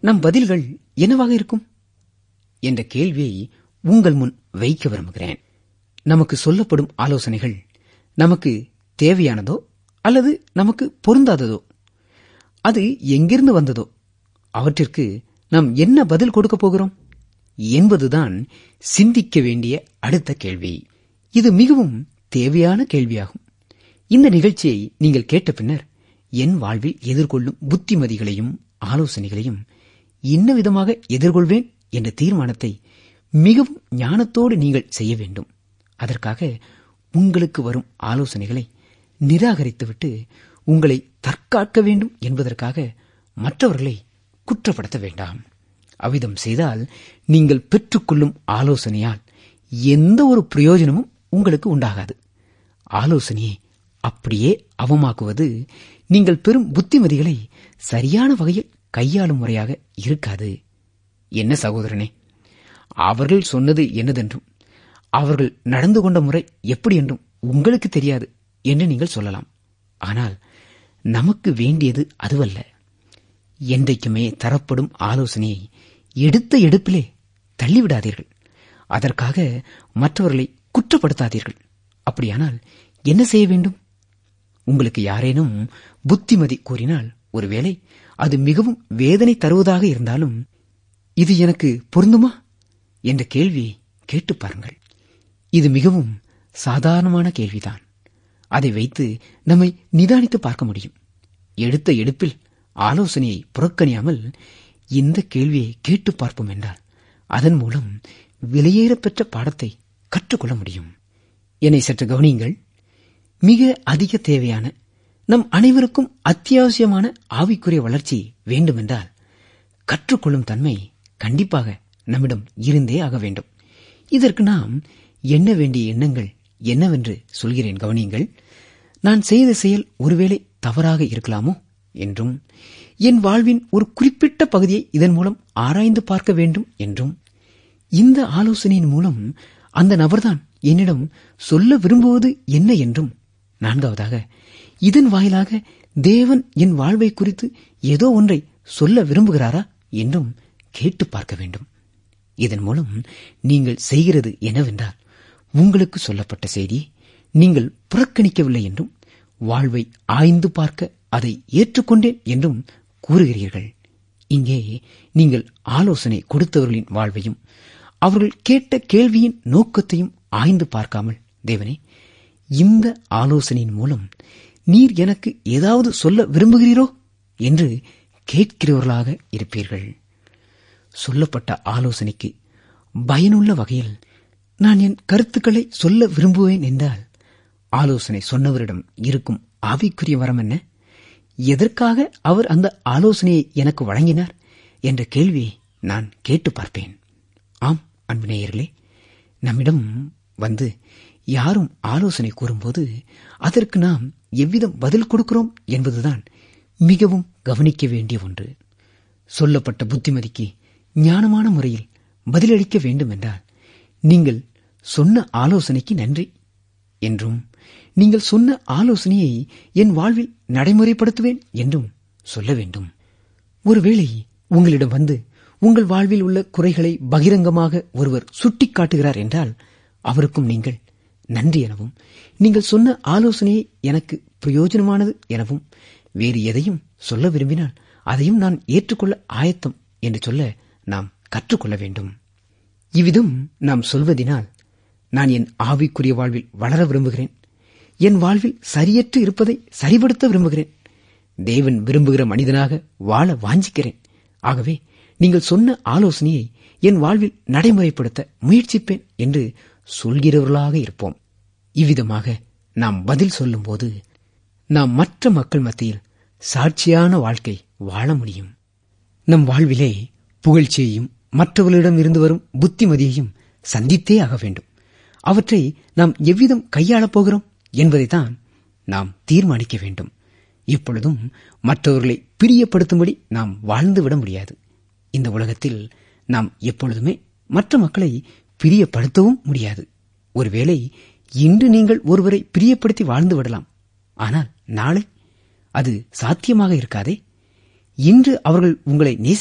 நம் பதில்கள் என்னவாக இருக்கும் என்ற கேள்வியை உங்கள் முன் வைக்க விரும்புகிறேன் நமக்கு சொல்லப்படும் ஆலோசனைகள் நமக்கு தேவையானதோ அல்லது நமக்கு பொருந்தாததோ அது எங்கிருந்து வந்ததோ அவற்றிற்கு நாம் என்ன பதில் கொடுக்கப் போகிறோம் என்பதுதான் சிந்திக்க வேண்டிய அடுத்த கேள்வி இது மிகவும் தேவையான கேள்வியாகும் இந்த நிகழ்ச்சியை நீங்கள் கேட்ட பின்னர் என் வாழ்வில் எதிர்கொள்ளும் புத்திமதிகளையும் ஆலோசனைகளையும் என்ன விதமாக எதிர்கொள்வேன் என்ற தீர்மானத்தை மிகவும் ஞானத்தோடு நீங்கள் செய்ய வேண்டும் அதற்காக உங்களுக்கு வரும் ஆலோசனைகளை நிராகரித்துவிட்டு உங்களை தற்காக்க வேண்டும் என்பதற்காக மற்றவர்களை குற்றப்படுத்த வேண்டாம் அவ்விதம் செய்தால் நீங்கள் பெற்றுக்கொள்ளும் ஆலோசனையால் எந்த ஒரு பிரயோஜனமும் உங்களுக்கு உண்டாகாது ஆலோசனையை அப்படியே அவமாக்குவது நீங்கள் பெறும் புத்திமதிகளை சரியான வகையில் கையாளும் முறையாக இருக்காது என்ன சகோதரனே அவர்கள் சொன்னது என்னதென்றும் அவர்கள் நடந்து கொண்ட முறை எப்படி என்றும் உங்களுக்கு தெரியாது என்று நீங்கள் சொல்லலாம் ஆனால் நமக்கு வேண்டியது அதுவல்ல என்றைக்குமே தரப்படும் ஆலோசனையை எடுத்த எடுப்பிலே தள்ளிவிடாதீர்கள் அதற்காக மற்றவர்களை குற்றப்படுத்தாதீர்கள் அப்படியானால் என்ன செய்ய வேண்டும் உங்களுக்கு யாரேனும் புத்திமதி கூறினால் ஒருவேளை அது மிகவும் வேதனை தருவதாக இருந்தாலும் இது எனக்கு பொருந்துமா என்ற கேள்வியை கேட்டு பாருங்கள் இது மிகவும் சாதாரணமான கேள்விதான் அதை வைத்து நம்மை நிதானித்து பார்க்க முடியும் எடுத்த எடுப்பில் ஆலோசனையை புறக்கணியாமல் இந்த கேள்வியை கேட்டு பார்ப்போம் என்றால் அதன் மூலம் விலையேறப்பெற்ற பாடத்தை கற்றுக்கொள்ள முடியும் என்னை சற்று கவனியுங்கள் மிக அதிக தேவையான நம் அனைவருக்கும் அத்தியாவசியமான ஆவிக்குரிய வளர்ச்சி வேண்டுமென்றால் கற்றுக்கொள்ளும் தன்மை கண்டிப்பாக நம்மிடம் இருந்தே ஆக வேண்டும் இதற்கு நாம் எண்ண வேண்டிய எண்ணங்கள் என்னவென்று சொல்கிறேன் கவனியுங்கள் நான் செய்த செயல் ஒருவேளை தவறாக இருக்கலாமோ என்றும் என் வாழ்வின் ஒரு குறிப்பிட்ட பகுதியை இதன் மூலம் ஆராய்ந்து பார்க்க வேண்டும் என்றும் இந்த ஆலோசனையின் மூலம் அந்த நபர்தான் என்னிடம் சொல்ல விரும்புவது என்ன என்றும் நான்காவதாக இதன் வாயிலாக தேவன் என் வாழ்வை குறித்து ஏதோ ஒன்றை சொல்ல விரும்புகிறாரா என்றும் கேட்டு பார்க்க வேண்டும் இதன் மூலம் நீங்கள் செய்கிறது என்னவென்றால் உங்களுக்கு சொல்லப்பட்ட செய்தியை நீங்கள் புறக்கணிக்கவில்லை என்றும் வாழ்வை ஆய்ந்து பார்க்க அதை ஏற்றுக்கொண்டேன் என்றும் கூறுகிறீர்கள் இங்கே நீங்கள் ஆலோசனை கொடுத்தவர்களின் வாழ்வையும் அவர்கள் கேட்ட கேள்வியின் நோக்கத்தையும் ஆய்ந்து பார்க்காமல் தேவனே இந்த ஆலோசனையின் மூலம் நீர் எனக்கு ஏதாவது சொல்ல விரும்புகிறீரோ என்று கேட்கிறவர்களாக இருப்பீர்கள் சொல்லப்பட்ட ஆலோசனைக்கு பயனுள்ள வகையில் நான் என் கருத்துக்களை சொல்ல விரும்புவேன் என்றால் ஆலோசனை சொன்னவரிடம் இருக்கும் ஆவிக்குரிய வரம் என்ன எதற்காக அவர் அந்த ஆலோசனையை எனக்கு வழங்கினார் என்ற கேள்வியை நான் கேட்டு பார்ப்பேன் ஆம் அன்புநேயர்களே நம்மிடம் வந்து யாரும் ஆலோசனை கூறும்போது அதற்கு நாம் எவ்விதம் பதில் கொடுக்கிறோம் என்பதுதான் மிகவும் கவனிக்க வேண்டிய ஒன்று சொல்லப்பட்ட புத்திமதிக்கு ஞானமான முறையில் பதிலளிக்க வேண்டும் என்றால் நீங்கள் சொன்ன ஆலோசனைக்கு நன்றி என்றும் நீங்கள் சொன்ன ஆலோசனையை என் வாழ்வில் நடைமுறைப்படுத்துவேன் என்றும் சொல்ல வேண்டும் ஒருவேளை உங்களிடம் வந்து உங்கள் வாழ்வில் உள்ள குறைகளை பகிரங்கமாக ஒருவர் சுட்டிக்காட்டுகிறார் என்றால் அவருக்கும் நீங்கள் நன்றி எனவும் நீங்கள் சொன்ன ஆலோசனையை எனக்கு பிரயோஜனமானது எனவும் வேறு எதையும் சொல்ல விரும்பினால் அதையும் நான் ஏற்றுக்கொள்ள ஆயத்தம் என்று சொல்ல நாம் கற்றுக்கொள்ள வேண்டும் இவ்விதம் நாம் சொல்வதினால் நான் என் ஆவிக்குரிய வாழ்வில் வளர விரும்புகிறேன் என் வாழ்வில் சரியற்று இருப்பதை சரிபடுத்த விரும்புகிறேன் தேவன் விரும்புகிற மனிதனாக வாழ வாஞ்சிக்கிறேன் ஆகவே நீங்கள் சொன்ன ஆலோசனையை என் வாழ்வில் நடைமுறைப்படுத்த முயற்சிப்பேன் என்று சொல்கிறவர்களாக இருப்போம் இவ்விதமாக நாம் பதில் சொல்லும்போது நாம் மற்ற மக்கள் மத்தியில் சாட்சியான வாழ்க்கை வாழ முடியும் நம் வாழ்விலே புகழ்ச்சியையும் மற்றவர்களிடம் இருந்து வரும் புத்திமதியையும் சந்தித்தே ஆக வேண்டும் அவற்றை நாம் எவ்விதம் கையாளப் போகிறோம் என்பதைத்தான் நாம் தீர்மானிக்க வேண்டும் இப்பொழுதும் மற்றவர்களை பிரியப்படுத்தும்படி நாம் வாழ்ந்து விட முடியாது இந்த உலகத்தில் நாம் எப்பொழுதுமே மற்ற மக்களை பிரியப்படுத்தவும் முடியாது ஒருவேளை இன்று நீங்கள் ஒருவரை பிரியப்படுத்தி வாழ்ந்து விடலாம் ஆனால் நாளை அது சாத்தியமாக இருக்காதே இன்று அவர்கள் உங்களை நேசி